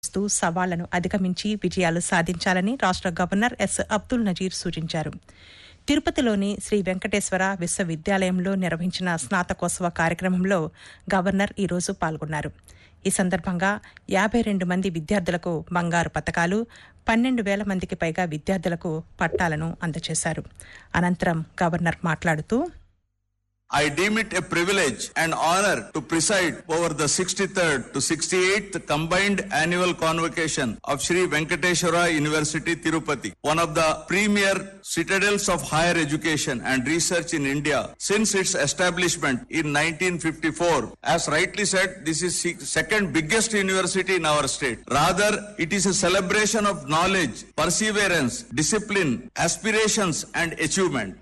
చేస్తూ సవాళ్లను అధిగమించి విజయాలు సాధించాలని రాష్ట గవర్నర్ ఎస్ అబ్దుల్ నజీర్ సూచించారు తిరుపతిలోని శ్రీ వెంకటేశ్వర విశ్వవిద్యాలయంలో నిర్వహించిన స్నాతకోత్సవ కార్యక్రమంలో గవర్నర్ ఈరోజు పాల్గొన్నారు ఈ సందర్భంగా యాభై రెండు మంది విద్యార్థులకు బంగారు పతకాలు పన్నెండు వేల మందికి పైగా విద్యార్థులకు పట్టాలను అందజేశారు అనంతరం గవర్నర్ మాట్లాడుతూ I deem it a privilege and honor to preside over the 63rd to 68th combined annual convocation of Sri Venkateshwara University Tirupati, one of the premier citadels of higher education and research in India since its establishment in 1954. As rightly said, this is se- second biggest university in our state. Rather, it is a celebration of knowledge, perseverance, discipline, aspirations and achievement.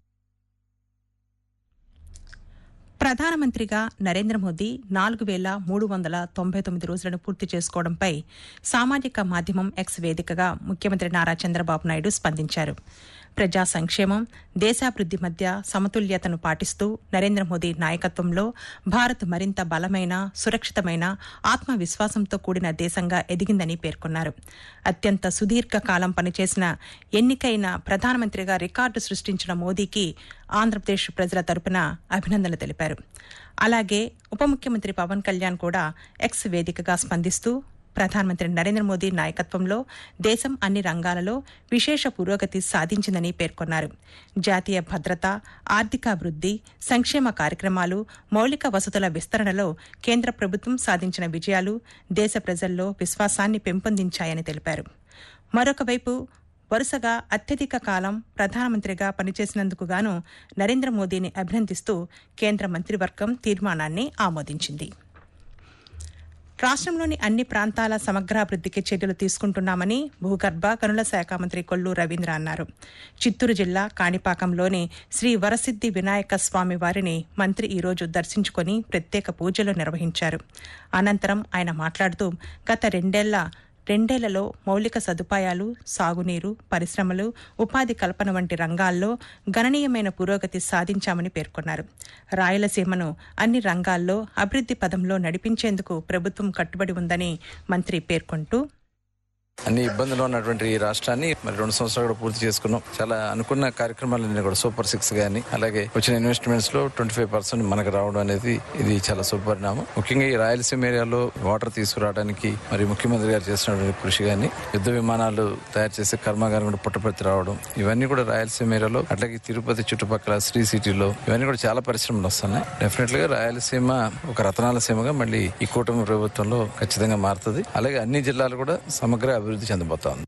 ప్రధానమంత్రిగా నరేంద్ర మోదీ నాలుగు వేల మూడు వందల తొంభై తొమ్మిది రోజులను పూర్తి చేసుకోవడంపై సామాజిక మాధ్యమం ఎక్స్ వేదికగా ముఖ్యమంత్రి నారా చంద్రబాబు నాయుడు స్పందించారు ప్రజా సంక్షేమం దేశాభివృద్ది మధ్య సమతుల్యతను పాటిస్తూ నరేంద్ర మోదీ నాయకత్వంలో భారత్ మరింత బలమైన సురక్షితమైన ఆత్మవిశ్వాసంతో కూడిన దేశంగా ఎదిగిందని పేర్కొన్నారు అత్యంత సుదీర్ఘ కాలం పనిచేసిన ఎన్నికైన ప్రధానమంత్రిగా రికార్డు సృష్టించిన మోదీకి ఆంధ్రప్రదేశ్ ప్రజల తరపున అభినందనలు తెలిపారు అలాగే ఉప ముఖ్యమంత్రి పవన్ కళ్యాణ్ కూడా ఎక్స్ వేదికగా స్పందిస్తూ ప్రధానమంత్రి నరేంద్ర మోదీ నాయకత్వంలో దేశం అన్ని రంగాలలో విశేష పురోగతి సాధించిందని పేర్కొన్నారు జాతీయ భద్రత ఆర్థికాభివృద్ది సంక్షేమ కార్యక్రమాలు మౌలిక వసతుల విస్తరణలో కేంద్ర ప్రభుత్వం సాధించిన విజయాలు దేశ ప్రజల్లో విశ్వాసాన్ని పెంపొందించాయని తెలిపారు మరొక వైపు వరుసగా అత్యధిక కాలం ప్రధానమంత్రిగా పనిచేసినందుకు గాను నరేంద్ర మోదీని అభినందిస్తూ కేంద్ర మంత్రివర్గం తీర్మానాన్ని ఆమోదించింది రాష్ట్రంలోని అన్ని ప్రాంతాల సమగ్రాభివృద్దికి చర్యలు తీసుకుంటున్నామని భూగర్భ గనుల శాఖ మంత్రి కొల్లు రవీంద్ర అన్నారు చిత్తూరు జిల్లా కాణిపాకంలోని శ్రీ వరసిద్ది వినాయక స్వామి వారిని మంత్రి ఈరోజు దర్శించుకుని ప్రత్యేక పూజలు నిర్వహించారు అనంతరం ఆయన మాట్లాడుతూ గత రెండేళ్ల రెండేళ్లలో మౌలిక సదుపాయాలు సాగునీరు పరిశ్రమలు ఉపాధి కల్పన వంటి రంగాల్లో గణనీయమైన పురోగతి సాధించామని పేర్కొన్నారు రాయలసీమను అన్ని రంగాల్లో అభివృద్ది పదంలో నడిపించేందుకు ప్రభుత్వం కట్టుబడి ఉందని మంత్రి పేర్కొంటూ అన్ని ఇబ్బందులు ఉన్నటువంటి ఈ రాష్ట్రాన్ని మరి రెండు సంవత్సరాలు కూడా పూర్తి చేసుకున్నాం చాలా అనుకున్న కార్యక్రమాలన్నీ కూడా సూపర్ సిక్స్ గానీ అలాగే వచ్చిన ఇన్వెస్ట్మెంట్స్ లో ట్వంటీ ఫైవ్ పర్సెంట్ మనకు రావడం అనేది ఇది చాలా శుభపరిణామం ముఖ్యంగా ఈ రాయలసీమ ఏరియాలో వాటర్ తీసుకురావడానికి మరి ముఖ్యమంత్రి గారు చేసినటువంటి కృషి గానీ యుద్ధ విమానాలు తయారు చేసే కర్మాగారం కూడా పుట్టపర్తి రావడం ఇవన్నీ కూడా రాయలసీమ ఏరియాలో అట్లాగే తిరుపతి చుట్టుపక్కల శ్రీ సిటీలో ఇవన్నీ కూడా చాలా పరిశ్రమలు వస్తున్నాయి డెఫినెట్ గా రాయలసీమ ఒక రతనాల సీమగా మళ్ళీ ఈ కూటమి ప్రభుత్వంలో ఖచ్చితంగా మారుతుంది అలాగే అన్ని జిల్లాలు కూడా సమగ్ర అభివృద్ధి చెందబోతోంది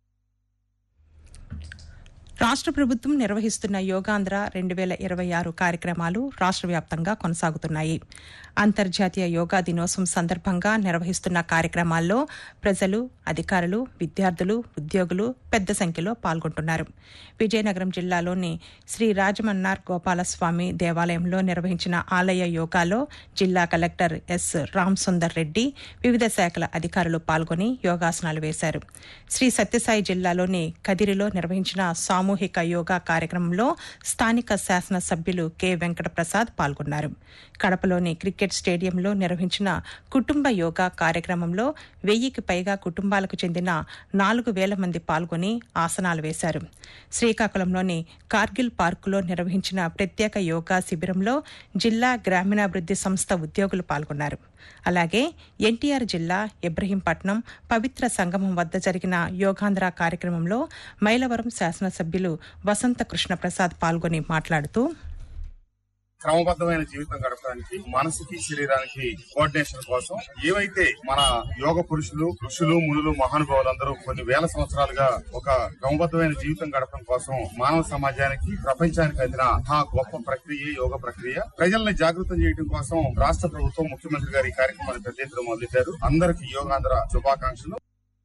రాష్ట్ర ప్రభుత్వం నిర్వహిస్తున్న యోగాంధ్ర రెండు వేల ఇరవై ఆరు కార్యక్రమాలు రాష్ట్ర వ్యాప్తంగా కొనసాగుతున్నాయి అంతర్జాతీయ యోగా దినోత్సవం సందర్భంగా నిర్వహిస్తున్న కార్యక్రమాల్లో ప్రజలు అధికారులు విద్యార్థులు ఉద్యోగులు పెద్ద సంఖ్యలో పాల్గొంటున్నారు విజయనగరం జిల్లాలోని శ్రీ రాజమన్నార్ గోపాలస్వామి దేవాలయంలో నిర్వహించిన ఆలయ యోగాలో జిల్లా కలెక్టర్ ఎస్ రామ్ సుందర్ రెడ్డి వివిధ శాఖల అధికారులు పాల్గొని యోగాసనాలు వేశారు శ్రీ సత్యసాయి జిల్లాలోని కదిరిలో నిర్వహించిన సామూహిక యోగా కార్యక్రమంలో స్థానిక శాసనసభ్యులు కె వెంకట ప్రసాద్ పాల్గొన్నారు కడపలోని క్రికెట్ స్టేడియంలో నిర్వహించిన కుటుంబ యోగా కార్యక్రమంలో వెయ్యికి పైగా కుటుంబాలకు చెందిన నాలుగు వేల మంది పాల్గొని ఆసనాలు వేశారు శ్రీకాకుళంలోని కార్గిల్ పార్కులో నిర్వహించిన ప్రత్యేక యోగా శిబిరంలో జిల్లా గ్రామీణాభివృద్ది సంస్థ ఉద్యోగులు పాల్గొన్నారు అలాగే ఎన్టీఆర్ జిల్లా ఇబ్రహీంపట్నం పవిత్ర సంగమం వద్ద జరిగిన యోగాంధ్ర కార్యక్రమంలో మైలవరం శాసనసభ్యులు వసంత కృష్ణప్రసాద్ పాల్గొని మాట్లాడుతూ క్రమబద్ధమైన జీవితం గడపడానికి మనసుకి శరీరానికి కోఆర్డినేషన్ కోసం ఏవైతే మన యోగ పురుషులు ఋషులు మునులు మహానుభావులందరూ కొన్ని వేల సంవత్సరాలుగా ఒక క్రమబద్ధమైన జీవితం గడపడం కోసం మానవ సమాజానికి ప్రపంచానికి అందిన ఆ గొప్ప ప్రక్రియ యోగ ప్రక్రియ ప్రజల్ని జాగృతం చేయడం కోసం రాష్ట్ర ప్రభుత్వం ముఖ్యమంత్రి గారి ఈ కార్యక్రమాన్ని పెద్ద ఎత్తున మొదలెట్టారు అందరికీ యోగాంధ్ర శుభాకాంక్షలు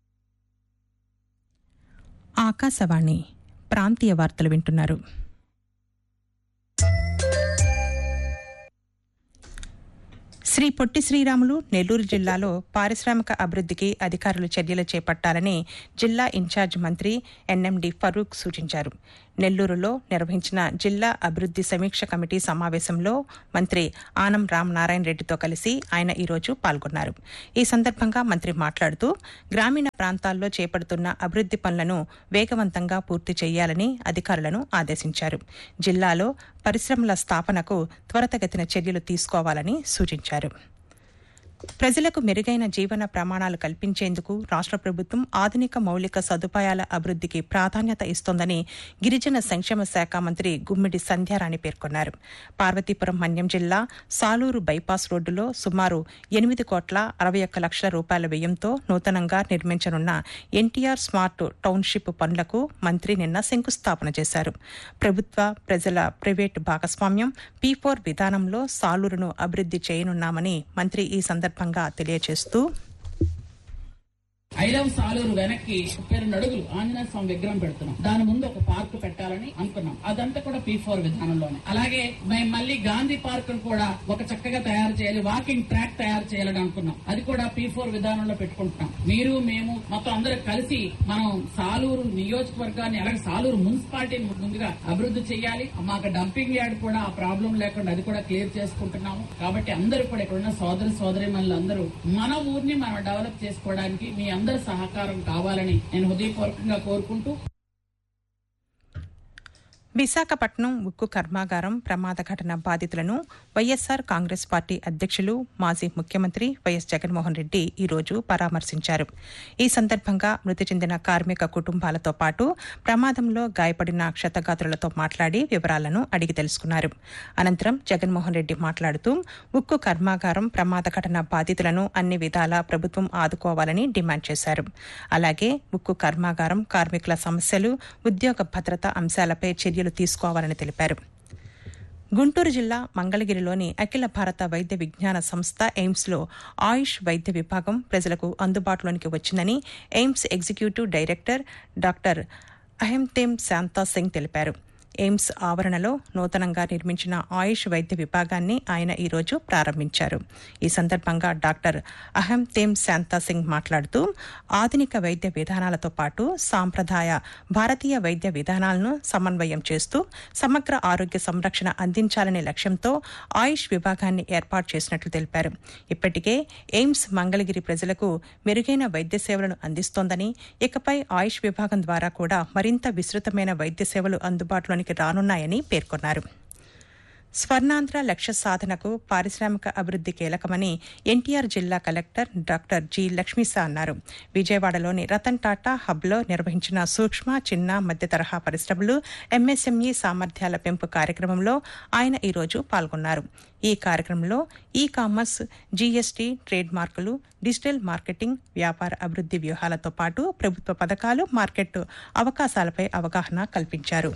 ఆకాశవాణి ప్రాంతీయ వార్తలు వింటున్నారు శ్రీ పొట్టి శ్రీరాములు నెల్లూరు జిల్లాలో పారిశ్రామిక అభివృద్ధికి అధికారులు చర్యలు చేపట్టాలని జిల్లా ఇన్ఛార్జ్ మంత్రి ఎన్ఎండి ఫరూక్ సూచించారు నెల్లూరులో నిర్వహించిన జిల్లా అభివృద్ది సమీక్ష కమిటీ సమావేశంలో మంత్రి ఆనం రామనారాయణ రెడ్డితో కలిసి ఆయన ఈరోజు పాల్గొన్నారు ఈ సందర్భంగా మంత్రి మాట్లాడుతూ గ్రామీణ ప్రాంతాల్లో చేపడుతున్న అభివృద్ది పనులను వేగవంతంగా పూర్తి చేయాలని అధికారులను ఆదేశించారు జిల్లాలో పరిశ్రమల స్థాపనకు త్వరితగతిన చర్యలు తీసుకోవాలని సూచించారు ప్రజలకు మెరుగైన జీవన ప్రమాణాలు కల్పించేందుకు రాష్ట్ర ప్రభుత్వం ఆధునిక మౌలిక సదుపాయాల అభివృద్దికి ప్రాధాన్యత ఇస్తోందని గిరిజన సంక్షేమ శాఖ మంత్రి గుమ్మిడి సంధ్యారాణి పేర్కొన్నారు పార్వతీపురం మన్యం జిల్లా సాలూరు బైపాస్ రోడ్డులో సుమారు ఎనిమిది కోట్ల అరవై ఒక్క లక్షల రూపాయల వ్యయంతో నూతనంగా నిర్మించనున్న ఎన్టీఆర్ స్మార్ట్ టౌన్షిప్ పనులకు మంత్రి నిన్న శంకుస్థాపన చేశారు ప్రభుత్వ ప్రజల ప్రైవేటు భాగస్వామ్యం పీ ఫోర్ విధానంలో సాలూరును అభివృద్ది చేయనున్నామని మంత్రి ఈ సందర్భంగా తెలియజేస్తూ ఐలవ్ సాలూరు వెనక్కి ముప్పై రెండు అడుగులు ఆంజనేయ స్వామి విగ్రహం పెడుతున్నాం దాని ముందు ఒక పార్క్ పెట్టాలని అనుకున్నాం అదంతా కూడా పీ ఫోర్ విధానంలోనే అలాగే మేము మళ్ళీ గాంధీ పార్క్ కూడా ఒక చక్కగా తయారు చేయాలి వాకింగ్ ట్రాక్ తయారు చేయాలని అనుకున్నాం అది కూడా పీ ఫోర్ విధానంలో పెట్టుకుంటున్నాం మీరు మేము మొత్తం అందరూ కలిసి మనం సాలూరు నియోజకవర్గాన్ని అలాగే సాలూరు మున్సిపాలిటీని ముందుగా అభివృద్ధి చేయాలి మాకు డంపింగ్ యార్డ్ కూడా ఆ ప్రాబ్లం లేకుండా అది కూడా క్లియర్ చేసుకుంటున్నాము కాబట్టి అందరూ కూడా ఇక్కడ ఉన్న సోదరి సోదరి అందరూ మన ఊరిని మనం డెవలప్ చేసుకోవడానికి మీ అందరి సహకారం కావాలని నేను హృదయపూర్వకంగా కోరుకుంటూ విశాఖపట్నం ఉక్కు కర్మాగారం ప్రమాద ఘటన బాధితులను వైఎస్సార్ కాంగ్రెస్ పార్టీ అధ్యక్షులు మాజీ ముఖ్యమంత్రి వైఎస్ జగన్మోహన్ రెడ్డి ఈరోజు పరామర్శించారు ఈ సందర్భంగా మృతి చెందిన కార్మిక కుటుంబాలతో పాటు ప్రమాదంలో గాయపడిన క్షతగాత్రులతో మాట్లాడి వివరాలను అడిగి తెలుసుకున్నారు అనంతరం జగన్మోహన్ రెడ్డి మాట్లాడుతూ ఉక్కు కర్మాగారం ప్రమాద ఘటన బాధితులను అన్ని విధాలా ప్రభుత్వం ఆదుకోవాలని డిమాండ్ చేశారు అలాగే ఉక్కు కర్మాగారం కార్మికుల సమస్యలు ఉద్యోగ భద్రత అంశాలపై చర్యలు తీసుకోవాలని తెలిపారు గుంటూరు జిల్లా మంగళగిరిలోని అఖిల భారత వైద్య విజ్ఞాన సంస్థ ఎయిమ్స్లో ఆయుష్ వైద్య విభాగం ప్రజలకు అందుబాటులోనికి వచ్చిందని ఎయిమ్స్ ఎగ్జిక్యూటివ్ డైరెక్టర్ డాక్టర్ అహెంతేమ్ శాంతా సింగ్ తెలిపారు ఎయిమ్స్ ఆవరణలో నూతనంగా నిర్మించిన ఆయుష్ వైద్య విభాగాన్ని ఆయన ఈరోజు ప్రారంభించారు ఈ సందర్భంగా డాక్టర్ అహం తేమ్ శాంతా సింగ్ మాట్లాడుతూ ఆధునిక వైద్య విధానాలతో పాటు సాంప్రదాయ భారతీయ వైద్య విధానాలను సమన్వయం చేస్తూ సమగ్ర ఆరోగ్య సంరక్షణ అందించాలనే లక్ష్యంతో ఆయుష్ విభాగాన్ని ఏర్పాటు చేసినట్లు తెలిపారు ఇప్పటికే ఎయిమ్స్ మంగళగిరి ప్రజలకు మెరుగైన వైద్య సేవలను అందిస్తోందని ఇకపై ఆయుష్ విభాగం ద్వారా కూడా మరింత విస్తృతమైన వైద్య సేవలు అందుబాటులోనికి రానున్నాయని పేర్కొన్నారు స్వర్ణాంధ్ర లక్ష్య సాధనకు పారిశ్రామిక అభివృద్ది కీలకమని ఎన్టీఆర్ జిల్లా కలెక్టర్ డాక్టర్ జి లక్ష్మీసా అన్నారు విజయవాడలోని రతన్ టాటా హబ్లో నిర్వహించిన సూక్ష్మ చిన్న మధ్య తరహా పరిశ్రమలు ఎంఎస్ఎంఈ సామర్థ్యాల పెంపు కార్యక్రమంలో ఆయన ఈరోజు పాల్గొన్నారు ఈ కార్యక్రమంలో ఈ కామర్స్ జీఎస్టీ ట్రేడ్ మార్కులు డిజిటల్ మార్కెటింగ్ వ్యాపార అభివృద్ది వ్యూహాలతో పాటు ప్రభుత్వ పథకాలు మార్కెట్ అవకాశాలపై అవగాహన కల్పించారు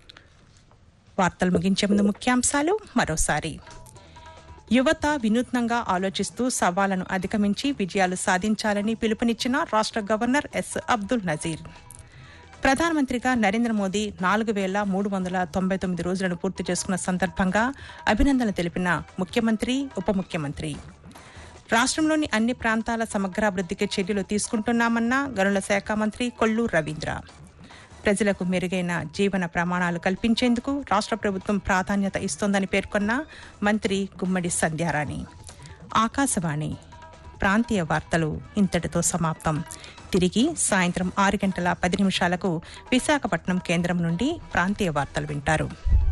వార్తలు ముగించే ముందు ముఖ్యాంశాలు మరోసారి యువత వినూత్నంగా ఆలోచిస్తూ సవాళ్లను అధిగమించి విజయాలు సాధించాలని పిలుపునిచ్చిన రాష్ట్ర గవర్నర్ ఎస్ అబ్దుల్ నజీర్ ప్రధానమంత్రిగా నరేంద్ర మోదీ నాలుగు వేల మూడు వందల తొంభై తొమ్మిది రోజులను పూర్తి చేసుకున్న సందర్భంగా అభినందనలు తెలిపిన ముఖ్యమంత్రి ఉప ముఖ్యమంత్రి రాష్ట్రంలోని అన్ని ప్రాంతాల సమగ్రాభివృద్ధికి చర్యలు తీసుకుంటున్నామన్న గనుల శాఖ మంత్రి కొల్లు రవీంద్ర ప్రజలకు మెరుగైన జీవన ప్రమాణాలు కల్పించేందుకు రాష్ట్ర ప్రభుత్వం ప్రాధాన్యత ఇస్తోందని పేర్కొన్న మంత్రి గుమ్మడి సంధ్యారాణి ఆకాశవాణి ప్రాంతీయ వార్తలు ఇంతటితో సమాప్తం తిరిగి సాయంత్రం ఆరు గంటల పది నిమిషాలకు విశాఖపట్నం కేంద్రం నుండి ప్రాంతీయ వార్తలు వింటారు